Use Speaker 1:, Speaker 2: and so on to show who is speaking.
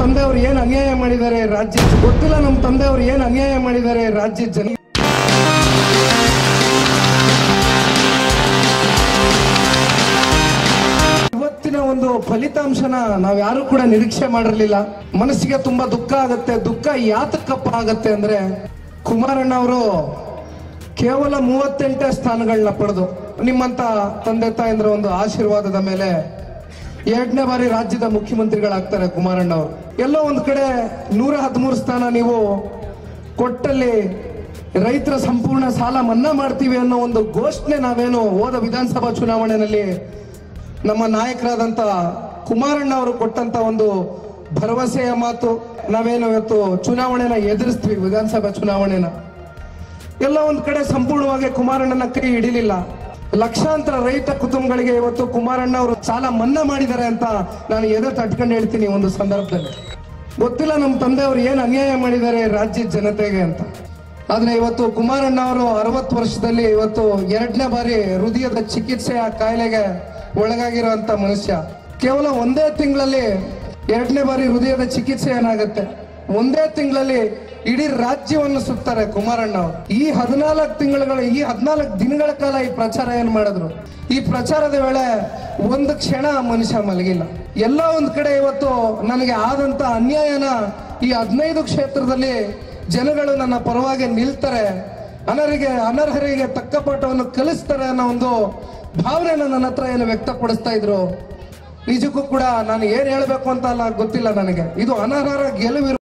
Speaker 1: ತಂದೆಯವರು ಏನ್ ಅನ್ಯಾಯ ಮಾಡಿದ್ದಾರೆ ರಾಜ್ಯ ಗೊತ್ತಿಲ್ಲ ನಮ್ಮ ತಂದೆಯವರು ಏನ್ ಅನ್ಯಾಯ ಮಾಡಿದ್ದಾರೆ ರಾಜ್ಯದ ಜನ ಇವತ್ತಿನ ಒಂದು ಫಲಿತಾಂಶನ ನಾವ್ ಯಾರು ಕೂಡ ನಿರೀಕ್ಷೆ ಮಾಡಿರ್ಲಿಲ್ಲ ಮನಸ್ಸಿಗೆ ತುಂಬಾ ದುಃಖ ಆಗುತ್ತೆ ದುಃಖ ಯಾತಕ್ಕಪ್ಪ ಆಗತ್ತೆ ಅಂದ್ರೆ ಕುಮಾರಣ್ಣ ಅವರು ಕೇವಲ ಮೂವತ್ತೆಂಟೇ ಸ್ಥಾನಗಳನ್ನ ಪಡೆದು ನಿಮ್ಮಂತ ತಂದೆ ತಾಯಂದ್ರ ಒಂದು ಆಶೀರ್ವಾದದ ಮೇಲೆ ಎರಡನೇ ಬಾರಿ ರಾಜ್ಯದ ಮುಖ್ಯಮಂತ್ರಿಗಳಾಗ್ತಾರೆ ಕುಮಾರಣ್ಣ ಅವರು ಎಲ್ಲೋ ಒಂದ್ ಕಡೆ ನೂರ ಹದಿಮೂರು ಸ್ಥಾನ ನೀವು ಕೊಟ್ಟಲ್ಲಿ ರೈತರ ಸಂಪೂರ್ಣ ಸಾಲ ಮನ್ನಾ ಮಾಡ್ತೀವಿ ಅನ್ನೋ ಒಂದು ಘೋಷಣೆ ನಾವೇನು ಹೋದ ವಿಧಾನಸಭಾ ಚುನಾವಣೆಯಲ್ಲಿ ನಮ್ಮ ನಾಯಕರಾದಂತ ಕುಮಾರಣ್ಣ ಅವರು ಕೊಟ್ಟಂತ ಒಂದು ಭರವಸೆಯ ಮಾತು ನಾವೇನು ಇವತ್ತು ಚುನಾವಣೆನ ಎದುರಿಸ್ತೀವಿ ವಿಧಾನಸಭಾ ಚುನಾವಣೆನ ಎಲ್ಲ ಒಂದ್ ಕಡೆ ಸಂಪೂರ್ಣವಾಗಿ ಕುಮಾರಣ್ಣನ ಕೈ ಹಿಡಿಲಿಲ್ಲ ಲಕ್ಷಾಂತರ ರೈತ ಕುಟುಂಬಗಳಿಗೆ ಇವತ್ತು ಕುಮಾರಣ್ಣ ಅವರು ಸಾಲ ಮನ್ನಾ ಮಾಡಿದ್ದಾರೆ ಅಂತ ನಾನು ಎದೆ ತಟ್ಕೊಂಡು ಹೇಳ್ತೀನಿ ಒಂದು ಸಂದರ್ಭದಲ್ಲಿ ಗೊತ್ತಿಲ್ಲ ನಮ್ಮ ತಂದೆಯವರು ಏನ್ ಅನ್ಯಾಯ ಮಾಡಿದ್ದಾರೆ ರಾಜ್ಯದ ಜನತೆಗೆ ಅಂತ ಆದ್ರೆ ಇವತ್ತು ಕುಮಾರಣ್ಣ ಅವರು ಅರವತ್ತು ವರ್ಷದಲ್ಲಿ ಇವತ್ತು ಎರಡನೇ ಬಾರಿ ಹೃದಯದ ಚಿಕಿತ್ಸೆಯ ಕಾಯಿಲೆಗೆ ಒಳಗಾಗಿರುವಂತ ಮನುಷ್ಯ ಕೇವಲ ಒಂದೇ ತಿಂಗಳಲ್ಲಿ ಎರಡನೇ ಬಾರಿ ಹೃದಯದ ಚಿಕಿತ್ಸೆ ಏನಾಗುತ್ತೆ ಒಂದೇ ತಿಂಗಳಲ್ಲಿ ಇಡೀ ರಾಜ್ಯವನ್ನು ಸುತ್ತಾರೆ ಕುಮಾರಣ್ಣ ಅವರು ಈ ಹದಿನಾಲ್ಕು ತಿಂಗಳುಗಳ ಈ ಹದಿನಾಲ್ಕು ದಿನಗಳ ಕಾಲ ಈ ಪ್ರಚಾರ ಏನ್ ಮಾಡಿದ್ರು ಈ ಪ್ರಚಾರದ ವೇಳೆ ಒಂದು ಕ್ಷಣ ಮನುಷ್ಯ ಮಲಗಿಲ್ಲ ಎಲ್ಲ ಒಂದ್ ಕಡೆ ಇವತ್ತು ನನಗೆ ಆದಂತ ಅನ್ಯಾಯನ ಈ ಹದಿನೈದು ಕ್ಷೇತ್ರದಲ್ಲಿ ಜನಗಳು ನನ್ನ ಪರವಾಗಿ ನಿಲ್ತಾರೆ ಅನರ್ಹರಿಗೆ ಅನರ್ಹರಿಗೆ ತಕ್ಕ ಪಾಠವನ್ನು ಕಲಿಸ್ತಾರೆ ಅನ್ನೋ ಒಂದು ಭಾವನೆನ ನನ್ನ ಹತ್ರ ಏನು ವ್ಯಕ್ತಪಡಿಸ್ತಾ ಇದ್ರು ನಿಜಕ್ಕೂ ಕೂಡ ನಾನು ಏನ್ ಹೇಳ್ಬೇಕು ಅಂತ ಅಲ್ಲ ಗೊತ್ತಿಲ್ಲ ನನಗೆ ಇದು ಅನರ್ಹರ ಗೆಲುವಿರು